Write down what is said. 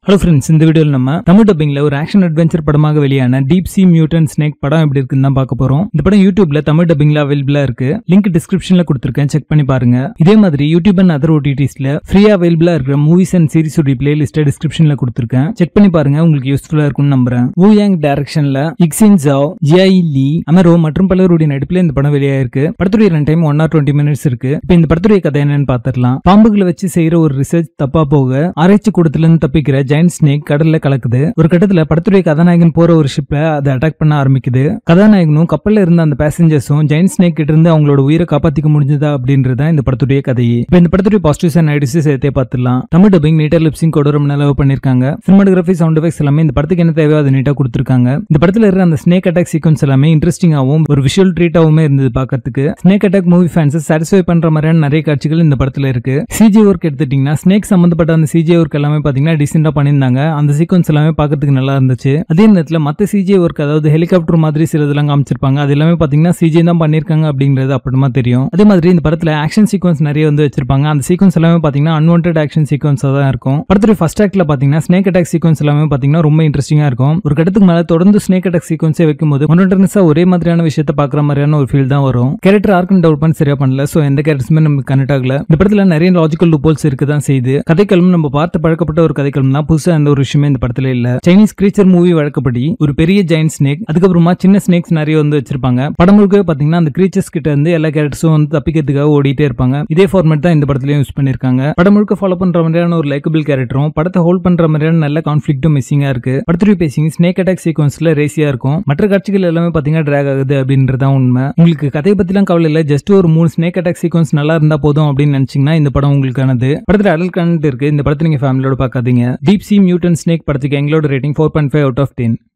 hello friends இந்த வீடியோவில் நம்ம தமிழ் டப்பிங்ல ஒரு ஆக்ஷன் அட்வென்ச்சர் படமாக வெளியான டீப் சி மியூட்டன் ஸ்னேக் படம் எப்படி இருக்குன்னு தான் பார்க்க போறோம் இந்த படம் யூடியூப்ல தமிழ் டப்பிங்ல அவைலபிளா இருக்கு லிங்க் டிஸ்கிரிப்ஷன்ல கொடுத்துருக்கேன் செக் பண்ணி பாருங்க இதே மாதிரி யூடியூப் அண்ட் அதர் ஓடிடிஸ்ல ஃப்ரீயா அவைலபிளா இருக்கிற மூவிஸ் அண்ட் சீரிஸ் உடைய பிளேலிஸ்ட்டை டிஸ்கிரிப்ஷன்ல கொடுத்துருக்கேன் செக் பண்ணி பாருங்க உங்களுக்கு யூஸ்ஃபுல்லா இருக்கும்னு நம்புறேன் வு யாங் டைரக்ஷன்ல இக்ஸின் ஜாவ் ஜியாய் லீ அமரோ மற்றும் பலருடைய நடிப்புல இந்த படம் வெளியாயிருக்கு படத்துடைய run time one hour twenty minutes இருக்கு இப்போ இந்த படத்துடைய கதை என்னன்னு பார்த்துடலாம் பாம்புகளை வச்சு செய்யற ஒரு ரிசர்ச் தப்பா போக ஆராய்ச்சி கூடத்துல இருந்து தப்பிக்கிற ஜெயண்ட் ஸ்னேக் கடல்ல கலக்குது ஒரு கட்டத்துல படத்துடைய கதாநாயகன் போற ஒரு ஷிப்ல அதை அட்டாக் பண்ண ஆரம்பிக்குது கதாநாயகனும் கப்பல்ல இருந்த அந்த பேசஞ்சர்ஸும் ஜெயண்ட் ஸ்னேக் கிட்ட இருந்து அவங்களோட உயிரை காப்பாத்திக்க முடிஞ்சதா அப்படின்றதா இந்த படத்துடைய கதையே இப்போ இந்த படத்துடைய பாசிட்டிவ்ஸ் அண்ட் நெகட்டிவ்ஸ் சேர்த்தே பார்த்துடலாம் தமிழ் டப்பிங் நீட்டர் லிப்சிங் கூட ரொம்ப நல்லா பண்ணிருக்காங்க சினிமாட்டோகிராஃபி சவுண்ட் எஃபெக்ட்ஸ் எல்லாமே இந்த படத்துக்கு என்ன தேவையோ அதை நீட்டா கொடுத்துருக்காங்க இந்த படத்துல இருக்கிற அந்த ஸ்னேக் அட்டாக் சீக்வன்ஸ் எல்லாமே இன்ட்ரெஸ்டிங்காகவும் ஒரு விஷுவல் ட்ரீட்டாவுமே இருந்தது பார்க்கறதுக்கு snake attack movie fans satisfy பண்ற மாதிரியான நிறைய காட்சிகள் இந்த படத்துல இருக்கு சிஜி ஒர்க் எடுத்துட்டீங்கன்னா ஸ்னேக் சம்பந்தப்பட்ட அந்த சிஜி ஒர்க் எல்லாமே பாத்தீங்கன்னா டீசெண்டா பண்ணியிருந்தாங்க அந்த சீக்வன்ஸ் எல்லாமே பார்க்கறதுக்கு நல்லா இருந்துச்சு அதே நேரத்தில் மற்ற சிஜி ஒர்க் அதாவது ஹெலிகாப்டர் மாதிரி சிலதெல்லாம் காமிச்சிருப்பாங்க அது எல்லாமே பாத்தீங்கன்னா சிஜி தான் பண்ணிருக்காங்க அப்படிங்கிறது அப்புறமா தெரியும் அதே மாதிரி இந்த படத்துல ஆக்ஷன் சீக்வன்ஸ் நிறைய வந்து வச்சிருப்பாங்க அந்த சீக்வன்ஸ் எல்லாமே பாத்தீங்கன்னா அன்வான்ட் ஆக்ஷன் சீக்வன்ஸா தான் இருக்கும் படத்துடைய ஃபர்ஸ்ட் ஆக்ட்ல பாத்தீங்கன்னா ஸ்னேக் அட்டாக் சீக்வன்ஸ் எல்லாமே பாத்தீங்கன்னா ரொம்ப இன்ட்ரெஸ்டிங்கா இருக்கும் ஒரு கட்டத்துக்கு மேல தொடர்ந்து ஸ்னேக் அட்டாக் சீக்வன்ஸே வைக்கும்போது மொனோட்டனஸா ஒரே மாதிரியான விஷயத்தை பாக்குற மாதிரியான ஒரு ஃபீல் தான் வரும் கேரக்டர் ஆர்க் அண்ட் டெவலப்மெண்ட் சரியா பண்ணல சோ எந்த கேரக்டர்ஸுமே நமக்கு கனெக்ட் ஆகல இந்த படத்துல நிறைய லாஜிக்கல் லூப்போல்ஸ் இருக்கு தான் செய்யுது கதைக்களம் நம்ம பார்த்து பழக்கப்பட்ட ஒரு கதைக்களம் தான் புதுசா எந்த ஒரு விஷயமே இந்த படத்துல இல்ல சைனீஸ் கிரீச்சர் மூவி வழக்கப்படி ஒரு பெரிய ஜெயின் ஸ்னேக் அதுக்கப்புறமா சின்ன ஸ்னேக்ஸ் நிறைய வந்து வச்சிருப்பாங்க படம் முழுக்க பாத்தீங்கன்னா அந்த கிரீச்சர்ஸ் கிட்ட இருந்து எல்லா கேரக்டர்ஸும் வந்து தப்பிக்கிறதுக்காக ஓடிட்டே இருப்பாங்க இதே ஃபார்மேட் தான் இந்த படத்துலயும் யூஸ் பண்ணிருக்காங்க படம் முழுக்க ஃபாலோ பண்ற மாதிரியான ஒரு லைக்கபிள் கேரக்டரும் படத்தை ஹோல்ட் பண்ற மாதிரியான நல்ல கான்ஃபிளிக்டும் மிஸ்ஸிங்கா இருக்கு படத்துடைய பேசிங் ஸ்னேக் அட்டாக் சீக்வன்ஸ்ல ரேசியா இருக்கும் மற்ற காட்சிகள் எல்லாமே பாத்தீங்கன்னா டிராக் ஆகுது அப்படின்றதான் உண்மை உங்களுக்கு கதையை பத்திலாம் கவலை இல்ல ஜஸ்ட் ஒரு மூணு ஸ்னேக் அட்டாக் சீக்வன்ஸ் நல்லா இருந்தா போதும் அப்படின்னு நினைச்சீங்கன்னா இந்த படம் உங்களுக்கானது படத்துல அடல் கண்டென்ட் இருக்கு இந்த படத்தை நீங்க ஃபேமிலியோட பார்க்காதீங்க டீப் சி மியூட்டன் ஸ்னேக் படத்துக்கு எங்களோட rating four point five out of ten